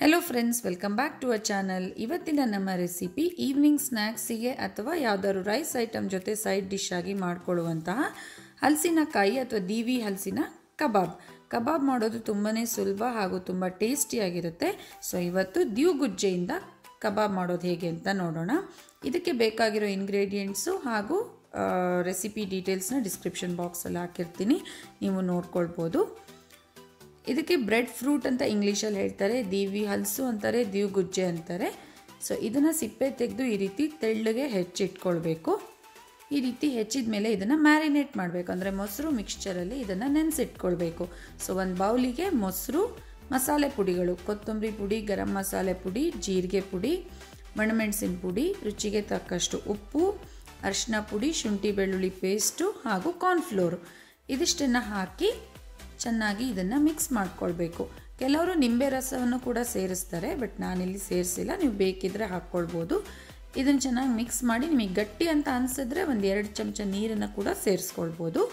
hello friends welcome back to a channel ಇವತ್ತಿನ ನಮ್ಮ recipe evening ಸ್ನ್ಯಾಕ್ಸಿಗೆ ಅಥವಾ ಯಾವುದಾದ್ರು ರೈಸ್ ಐಟಮ್ ಜೊತೆ ಸೈಡ್ ಡಿಶ್ ಆಗಿ ಮಾಡಿಕೊಳ್ಳುವಂತಹ ಹಲಸಿನಕಾಯಿ ಅಥವಾ ದೀವಿ ಹಲಸಿನ ಕಬಾಬ್ ಕಬಾಬ್ ಮಾಡೋದು ತುಂಬಾ ಸುಲಭ ಹಾಗೂ ತುಂಬ ಟೇಸ್ಟಿಯಾಗಿರುತ್ತೆ ಸೊ ಇವತ್ತು ದೀವ್ಗುಜ್ಜೆಯಿಂದ ಕಬಾಬ್ ಮಾಡೋದು ಹೇಗೆ ಅಂತ ನೋಡೋಣ ಇದಕ್ಕೆ ಬೇಕಾಗಿರೋ ಇಂಗ್ರೀಡಿಯೆಂಟ್ಸು ಹಾಗೂ ರೆಸಿಪಿ ಡೀಟೇಲ್ಸ್ನ ಡಿಸ್ಕ್ರಿಪ್ಷನ್ ಬಾಕ್ಸಲ್ಲಿ ಹಾಕಿರ್ತೀನಿ ನೀವು ನೋಡ್ಕೊಳ್ಬೋದು ಇದಕ್ಕೆ ಬ್ರೆಡ್ ಫ್ರೂಟ್ ಅಂತ ಇಂಗ್ಲೀಷಲ್ಲಿ ಹೇಳ್ತಾರೆ ದೀವಿ ಹಲಸು ಅಂತಾರೆ ದೀವ್ ಗುಜ್ಜೆ ಅಂತಾರೆ ಸೊ ಇದನ್ನು ಸಿಪ್ಪೆ ತೆಗೆದು ಈ ರೀತಿ ತೆಳ್ಳಗೆ ಹೆಚ್ಚಿಟ್ಕೊಳ್ಬೇಕು ಈ ರೀತಿ ಹೆಚ್ಚಿದ ಮೇಲೆ ಇದನ್ನು ಮ್ಯಾರಿನೇಟ್ ಮಾಡಬೇಕು ಅಂದರೆ ಮೊಸರು ಮಿಕ್ಸ್ಚರಲ್ಲಿ ಇದನ್ನು ನೆನೆಸಿಟ್ಕೊಳ್ಬೇಕು ಸೊ ಒಂದು ಬೌಲಿಗೆ ಮೊಸರು ಮಸಾಲೆ ಪುಡಿಗಳು ಕೊತ್ತಂಬರಿ ಪುಡಿ ಗರಂ ಮಸಾಲೆ ಪುಡಿ ಜೀರಿಗೆ ಪುಡಿ ಮಣಮೆಣಸಿನ ಪುಡಿ ರುಚಿಗೆ ತಕ್ಕಷ್ಟು ಉಪ್ಪು ಅರಿಶಿನ ಪುಡಿ ಶುಂಠಿ ಬೆಳ್ಳುಳ್ಳಿ ಪೇಸ್ಟು ಹಾಗೂ ಕಾರ್ನ್ಫ್ಲೋರು ಇದಿಷ್ಟನ್ನು ಹಾಕಿ ಚೆನ್ನಾಗಿ ಇದನ್ನು ಮಿಕ್ಸ್ ಮಾಡ್ಕೊಳ್ಬೇಕು ಕೆಲವರು ನಿಂಬೆ ರಸವನ್ನು ಕೂಡ ಸೇರಿಸ್ತಾರೆ ಬಟ್ ನಾನಿಲ್ಲಿ ಸೇರಿಸಿಲ್ಲ ನೀವು ಬೇಕಿದ್ರೆ ಹಾಕ್ಕೊಳ್ಬೋದು ಇದನ್ನು ಚೆನ್ನಾಗಿ ಮಿಕ್ಸ್ ಮಾಡಿ ನಿಮಗೆ ಗಟ್ಟಿ ಅಂತ ಅನಿಸಿದ್ರೆ ಒಂದು ಎರಡು ಚಮಚ ನೀರನ್ನು ಕೂಡ ಸೇರಿಸ್ಕೊಳ್ಬೋದು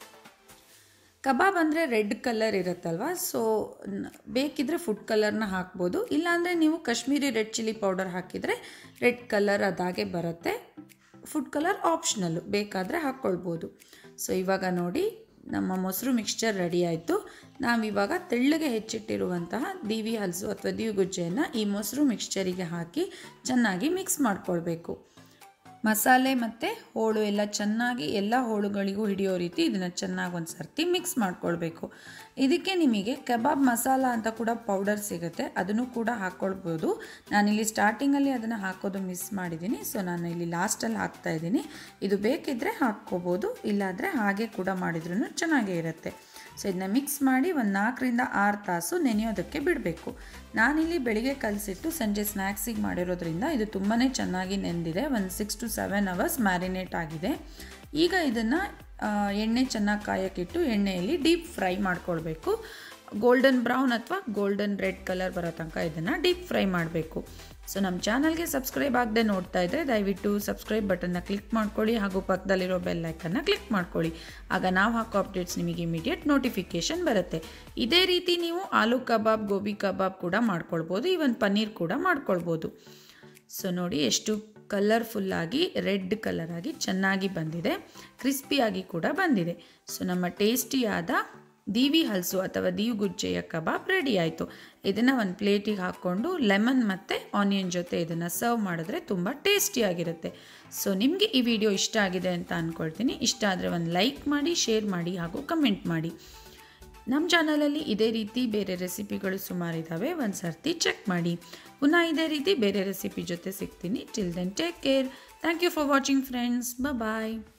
ಕಬಾಬ್ ಅಂದರೆ ರೆಡ್ ಕಲರ್ ಇರುತ್ತಲ್ವ ಸೊ ಬೇಕಿದ್ರೆ ಫುಡ್ ಕಲರ್ನ ಹಾಕ್ಬೋದು ಇಲ್ಲಾಂದರೆ ನೀವು ಕಾಶ್ಮೀರಿ ರೆಡ್ ಚಿಲ್ಲಿ ಪೌಡರ್ ಹಾಕಿದರೆ ರೆಡ್ ಕಲರ್ ಅದಾಗೆ ಬರುತ್ತೆ ಫುಡ್ ಕಲರ್ ಆಪ್ಷನಲ್ಲು ಬೇಕಾದರೆ ಹಾಕ್ಕೊಳ್ಬೋದು ಸೊ ಇವಾಗ ನೋಡಿ ನಮ್ಮ ಮೊಸರು ಮಿಕ್ಸ್ಚರ್ ರೆಡಿ ಆಯಿತು ನಾವಿವಾಗ ತೆಳ್ಳಗೆ ಹೆಚ್ಚಿಟ್ಟಿರುವಂತಹ ದೀವಿ ಹಲಸು ಅಥವಾ ದೀವಿಗುಜ್ಜೆಯನ್ನು ಈ ಮೊಸರು ಮಿಕ್ಸ್ಚರಿಗೆ ಹಾಕಿ ಚೆನ್ನಾಗಿ ಮಿಕ್ಸ್ ಮಾಡ್ಕೊಳ್ಬೇಕು ಮಸಾಲೆ ಮತ್ತು ಹೋಳು ಎಲ್ಲ ಚೆನ್ನಾಗಿ ಎಲ್ಲ ಹೋಳುಗಳಿಗೂ ಹಿಡಿಯೋ ರೀತಿ ಇದನ್ನು ಚೆನ್ನಾಗಿ ಒಂದು ಸರ್ತಿ ಮಿಕ್ಸ್ ಮಾಡ್ಕೊಳ್ಬೇಕು ಇದಕ್ಕೆ ನಿಮಗೆ ಕಬಾಬ್ ಮಸಾಲ ಅಂತ ಕೂಡ ಪೌಡರ್ ಸಿಗುತ್ತೆ ಅದನ್ನು ಕೂಡ ಹಾಕ್ಕೊಳ್ಬೋದು ನಾನಿಲ್ಲಿ ಸ್ಟಾರ್ಟಿಂಗಲ್ಲಿ ಅದನ್ನು ಹಾಕೋದು ಮಿಸ್ ಮಾಡಿದ್ದೀನಿ ಸೊ ನಾನು ಇಲ್ಲಿ ಲಾಸ್ಟಲ್ಲಿ ಹಾಕ್ತಾ ಇದ್ದೀನಿ ಇದು ಬೇಕಿದ್ದರೆ ಹಾಕ್ಕೋಬೋದು ಇಲ್ಲಾಂದರೆ ಹಾಗೆ ಕೂಡ ಮಾಡಿದ್ರೂ ಚೆನ್ನಾಗೇ ಇರುತ್ತೆ ಸೊ ಇದನ್ನ ಮಿಕ್ಸ್ ಮಾಡಿ ಒಂದು ನಾಲ್ಕರಿಂದ ಆರು ತಾಸು ನೆನೆಯೋದಕ್ಕೆ ಬಿಡಬೇಕು ನಾನಿಲ್ಲಿ ಬೆಳಿಗ್ಗೆ ಕಲಸಿಟ್ಟು ಸಂಜೆ ಸ್ನ್ಯಾಕ್ಸಿಗೆ ಮಾಡಿರೋದ್ರಿಂದ ಇದು ತುಂಬಾ ಚೆನ್ನಾಗಿ ನೆಂದಿದೆ ಒಂದು six to seven hours marinate ಆಗಿದೆ ಈಗ ಇದನ್ನು ಎಣ್ಣೆ ಚೆನ್ನಾಗಿ ಕಾಯಕ್ಕಿಟ್ಟು ಎಣ್ಣೆಯಲ್ಲಿ ಡೀಪ್ ಫ್ರೈ ಮಾಡ್ಕೊಳ್ಬೇಕು ಗೋಲ್ಡನ್ ಬ್ರೌನ್ ಅಥವಾ ಗೋಲ್ಡನ್ ರೆಡ್ ಕಲರ್ ಬರೋ ತನಕ ಇದನ್ನು ಡೀಪ್ ಫ್ರೈ ಮಾಡಬೇಕು ಸೊ ನಮ್ಮ ಚಾನಲ್ಗೆ ಸಬ್ಸ್ಕ್ರೈಬ್ ಆಗದೆ ನೋಡ್ತಾ ಇದ್ದರೆ ದಯವಿಟ್ಟು ಸಬ್ಸ್ಕ್ರೈಬ್ ಬಟನ್ನ ಕ್ಲಿಕ್ ಮಾಡ್ಕೊಳ್ಳಿ ಹಾಗೂ ಪಕ್ಕದಲ್ಲಿರೋ ಬೆಲ್ ಐಕನ್ನ ಕ್ಲಿಕ್ ಮಾಡ್ಕೊಳ್ಳಿ ಆಗ ನಾವು ಹಾಕೋ ಅಪ್ಡೇಟ್ಸ್ ನಿಮಗೆ ಇಮಿಡಿಯೇಟ್ ನೋಟಿಫಿಕೇಷನ್ ಬರುತ್ತೆ ಇದೇ ರೀತಿ ನೀವು ಆಲೂ ಕಬಾಬ್ ಗೋಬಿ ಕಬಾಬ್ ಕೂಡ ಮಾಡ್ಕೊಳ್ಬೋದು ಈವನ್ ಪನ್ನೀರ್ ಕೂಡ ಮಾಡ್ಕೊಳ್ಬೋದು ಸೊ ನೋಡಿ ಎಷ್ಟು ಕಲರ್ಫುಲ್ಲಾಗಿ ರೆಡ್ ಕಲರಾಗಿ ಚೆನ್ನಾಗಿ ಬಂದಿದೆ ಕ್ರಿಸ್ಪಿಯಾಗಿ ಕೂಡ ಬಂದಿದೆ ಸೊ ನಮ್ಮ ಟೇಸ್ಟಿಯಾದ ದೀವಿ ಹಲಸು ಅಥವಾ ದೀವ್ಗುಜ್ಜೆಯ ಕಬಾಬ್ ರೆಡಿ ಆಯಿತು ಇದನ್ನು ಒಂದು ಪ್ಲೇಟಿಗೆ ಹಾಕ್ಕೊಂಡು ಲೆಮನ್ ಮತ್ತು ಆನಿಯನ್ ಜೊತೆ ಇದನ್ನು ಸರ್ವ್ ಮಾಡಿದ್ರೆ ತುಂಬ ಟೇಸ್ಟಿಯಾಗಿರುತ್ತೆ ಸೊ ನಿಮಗೆ ಈ ವಿಡಿಯೋ ಇಷ್ಟ ಆಗಿದೆ ಅಂತ ಅಂದ್ಕೊಳ್ತೀನಿ ಇಷ್ಟ ಆದರೆ ಒಂದು ಲೈಕ್ ಮಾಡಿ ಶೇರ್ ಮಾಡಿ ಹಾಗೂ ಕಮೆಂಟ್ ಮಾಡಿ ನಮ್ಮ ಚಾನಲಲ್ಲಿ ಇದೇ ರೀತಿ ಬೇರೆ ರೆಸಿಪಿಗಳು ಸುಮಾರಿದ್ದಾವೆ ಒಂದು ಸರ್ತಿ ಚೆಕ್ ಮಾಡಿ ಪುನಃ ಇದೇ ರೀತಿ ಬೇರೆ ರೆಸಿಪಿ ಜೊತೆ ಸಿಗ್ತೀನಿ till then take care thank you for watching friends bye